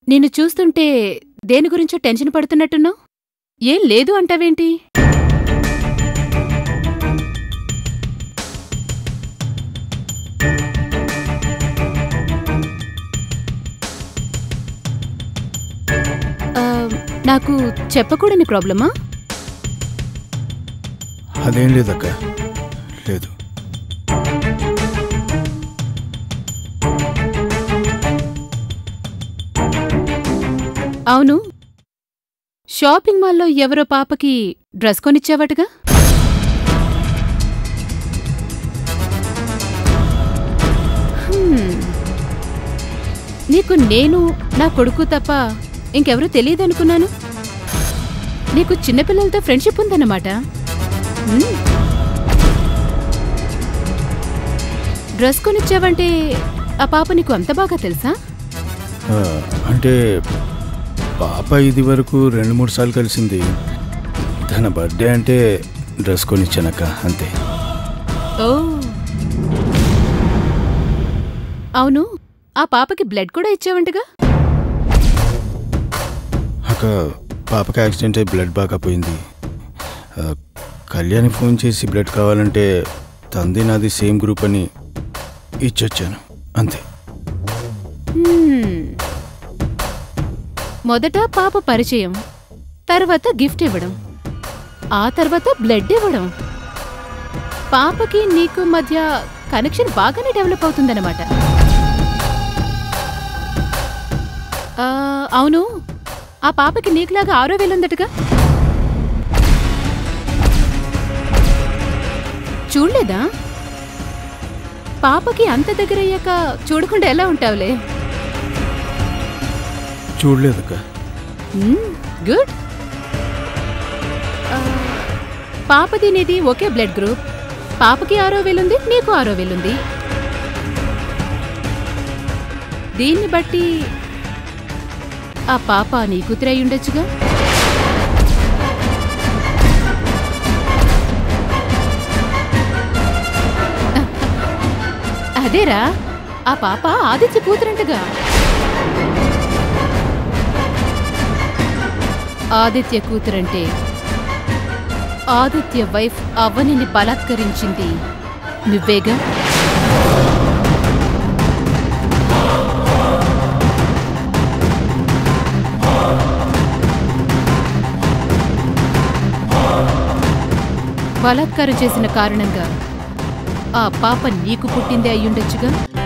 నిన్ను చూస్తుంటే దేని గురించో టెన్షన్ పడుతున్నట్టున్నావు ఏం లేదు అంటావేంటి ఆ, నాకు చెప్పకూడని ప్రాబ్లమా అదేం లేదక్క లేదు అవును షాపింగ్ మాల్లో ఎవరో పాపకి డ్రెస్ కొనిచ్చావటగా హ్మ్. నీకు నేను నా కొడుకు తప్ప ఇంకెవరూ తెలియదనుకున్నాను నీకు చిన్నపిల్లలతో ఫ్రెండ్షిప్ ఉందన్నమాట హ్మ్. డ్రెస్ కొనిచ్చావంటే ఆ పాప నీకు అంత బాగా తెలుసా ఆ, అంటే పాప ఇది వరకు రెండు మూడు సార్లు కలిసింది తన బర్త్డే అంటే డ్రెస్ కొనిచ్చానక్క అంతే ఓ అవును ఆ పాపకి బ్లడ్ కూడా ఇచ్చావంటగా అక్క పాపకి యాక్సిడెంట్ అయి బ్లడ్ బాగా పోయింది ఆ, కళ్యాణి ఫోన్ చేసి బ్లడ్ కావాలంటే తంది నాది సేమ్ గ్రూప్ అని ఇచ్చొచ్చాను అంతే హ్మ్. మొదట పాప పరిచయం తర్వాత గిఫ్ట్ ఇవ్వడం ఆ తర్వాత బ్లడ్ ఇవ్వడం పాపకి నీకు మధ్య కనెక్షన్ బాగానే డెవలప్ అవుతుందన్నమాట ఆ, అవును ఆ పాపకి నీకులాగా ఆరో వేలుందటగా చూడలేదా పాపకి అంత దగ్గరయ్యాక చూడకుండా ఎలా ఉంటావులే చూడలేదక్క గుడ్ పాపది నీది ఒకే బ్లడ్ గ్రూప్ పాపకి ఆరో వేలుంది నీకు ఆరో వేలుంది దీన్ని బట్టి ఆ పాప నీ కూతురై ఉండొచ్చుగా అదేరా ఆ పాప ఆదిత్య కూతురంటగా ఆదిత్య కూతురంటే ఆదిత్య వైఫ్ అవనిని బలాత్కరించింది నువ్వేగా బలాత్కారం చేసిన కారణంగా ఆ పాప నీకు పుట్టిందే అయ్యుండొచ్చుగా